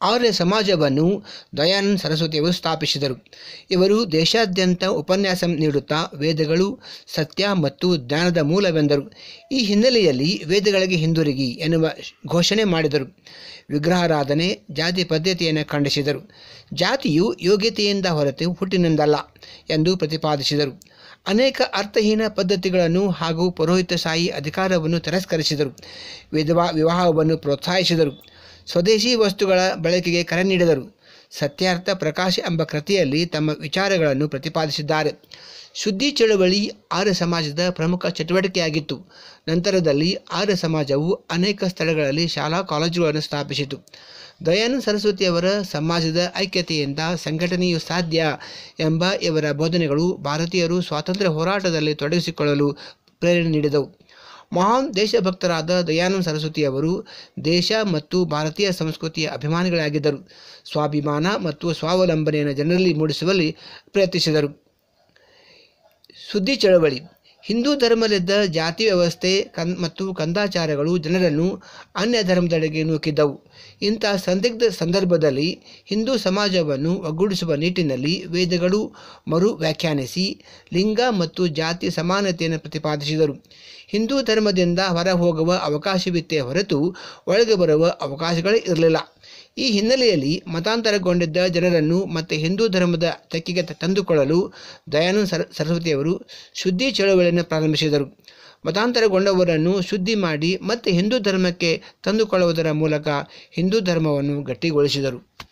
ಆರ್ಯ ಸಮಾಜವನ್ನು ದಯಾನಂದ ಸರಸ್ವತಿಯವರು ಸ್ಥಾಪಿಸಿದರು ಇವರು ದೇಶಾದ್ಯಂತ ಉಪನ್ಯಾಸ ನೀಡುತ್ತಾ ವೇದಗಳು ಸತ್ಯ ಮತ್ತು ಜ್ಞಾನದ ಮೂಲವೆಂದರು ಈ ಹಿನ್ನೆಲೆಯಲ್ಲಿ ವೇದಗಳಿಗೆ ಹಿಂದಿರುಗಿ ಎನ್ನುವ ಘೋಷಣೆ ಮಾಡಿದರು ವಿಗ್ರಹಾರಾಧನೆ ಜಾತಿ ಪದ್ಧತಿಯನ್ನು ಖಂಡಿಸಿದರು ಜಾತಿಯು ಯೋಗ್ಯತೆಯಿಂದ ಹೊರತು ಹುಟ್ಟಿನಿಂದಲ್ಲ ಎಂದು ಪ್ರತಿಪಾದಿಸಿದರು ಅನೇಕ ಅರ್ಥಹೀನ ಪದ್ಧತಿಗಳನ್ನು ಹಾಗೂ ಪುರೋಹಿತಶಾಹಿ ಅಧಿಕಾರವನ್ನು ತಿರಸ್ಕರಿಸಿದರು ವಿಧವಾ ವಿವಾಹವನ್ನು ಪ್ರೋತ್ಸಾಹಿಸಿದರು ಸ್ವದೇಶಿ ವಸ್ತುಗಳ ಬಳಕೆಗೆ ಕರೆ ನೀಡಿದರು ಸತ್ಯಾರ್ಥ ಪ್ರಕಾಶ ಎಂಬ ಕೃತಿಯಲ್ಲಿ ತಮ್ಮ ವಿಚಾರಗಳನ್ನು ಪ್ರತಿಪಾದಿಸಿದ್ದಾರೆ ಶುದ್ಧಿ ಚಳುವಳಿ ಆರ್ಯ ಸಮಾಜದ ಪ್ರಮುಖ ಚಟುವಟಿಕೆಯಾಗಿತ್ತು ನಂತರದಲ್ಲಿ ಆರ್ಯ ಸಮಾಜವು ಅನೇಕ ಸ್ಥಳಗಳಲ್ಲಿ ಶಾಲಾ ಕಾಲೇಜುಗಳನ್ನು ಸ್ಥಾಪಿಸಿತು ದಯಾನಂದ ಸರಸ್ವತಿಯವರ ಸಮಾಜದ ಐಕ್ಯತೆಯಿಂದ ಸಂಘಟನೆಯು ಸಾಧ್ಯ ಎಂಬ ಇವರ ಬೋಧನೆಗಳು ಭಾರತೀಯರು ಸ್ವಾತಂತ್ರ್ಯ ಹೋರಾಟದಲ್ಲಿ ತೊಡಗಿಸಿಕೊಳ್ಳಲು ಪ್ರೇರಣೆ ನೀಡಿದವು ಮಹಾನ್ ದೇಶಭಕ್ತರಾದ ದಯಾನಂದ ಸರಸ್ವತಿಯವರು ದೇಶ ಮತ್ತು ಭಾರತೀಯ ಸಂಸ್ಕೃತಿಯ ಅಭಿಮಾನಿಗಳಾಗಿದ್ದರು ಸ್ವಾಭಿಮಾನ ಮತ್ತು ಸ್ವಾವಲಂಬನೆಯನ್ನು ಜನರಲ್ಲಿ ಮೂಡಿಸುವಲ್ಲಿ ಪ್ರಯತ್ನಿಸಿದರು ಸುದ್ದಿ ಚಳವಳಿ ಹಿಂದೂ ಧರ್ಮದಲ್ಲಿದ್ದ ಜಾತಿ ವ್ಯವಸ್ಥೆ ಕನ್ ಮತ್ತು ಕಂದಾಚಾರಗಳು ಜನರನ್ನು ಅನ್ಯ ಧರ್ಮದೆಡೆಗೆ ನೂಕಿದ್ದವು ಇಂಥ ಸಂದಿಗ್ಧ ಸಂದರ್ಭದಲ್ಲಿ ಹಿಂದೂ ಸಮಾಜವನ್ನು ಒಗ್ಗೂಡಿಸುವ ನಿಟ್ಟಿನಲ್ಲಿ ವೇದಗಳು ಮರು ವ್ಯಾಖ್ಯಾನಿಸಿ ಲಿಂಗ ಮತ್ತು ಜಾತಿ ಸಮಾನತೆಯನ್ನು ಪ್ರತಿಪಾದಿಸಿದರು ಹಿಂದೂ ಧರ್ಮದಿಂದ ಹೊರ ಹೋಗುವ ಅವಕಾಶವಿತ್ತೇ ಹೊರತು ಒಳಗೆ ಬರುವ ಅವಕಾಶಗಳೇ ಇರಲಿಲ್ಲ ಈ ಹಿನ್ನೆಲೆಯಲ್ಲಿ ಮತಾಂತರಗೊಂಡಿದ್ದ ಜನರನ್ನು ಮತ್ತೆ ಹಿಂದೂ ಧರ್ಮದ ತೆಕ್ಕೆಗೆ ತಂದುಕೊಳ್ಳಲು ದಯಾನಂದ ಸರ ಸರಸ್ವತಿಯವರು ಶುದ್ಧಿ ಚಳವಳಿಯನ್ನು ಪ್ರಾರಂಭಿಸಿದರು ಮತಾಂತರಗೊಂಡವರನ್ನು ಶುದ್ಧಿ ಮಾಡಿ ಮತ್ತೆ ಹಿಂದೂ ಧರ್ಮಕ್ಕೆ ತಂದುಕೊಳ್ಳುವುದರ ಮೂಲಕ ಹಿಂದೂ ಧರ್ಮವನ್ನು ಗಟ್ಟಿಗೊಳಿಸಿದರು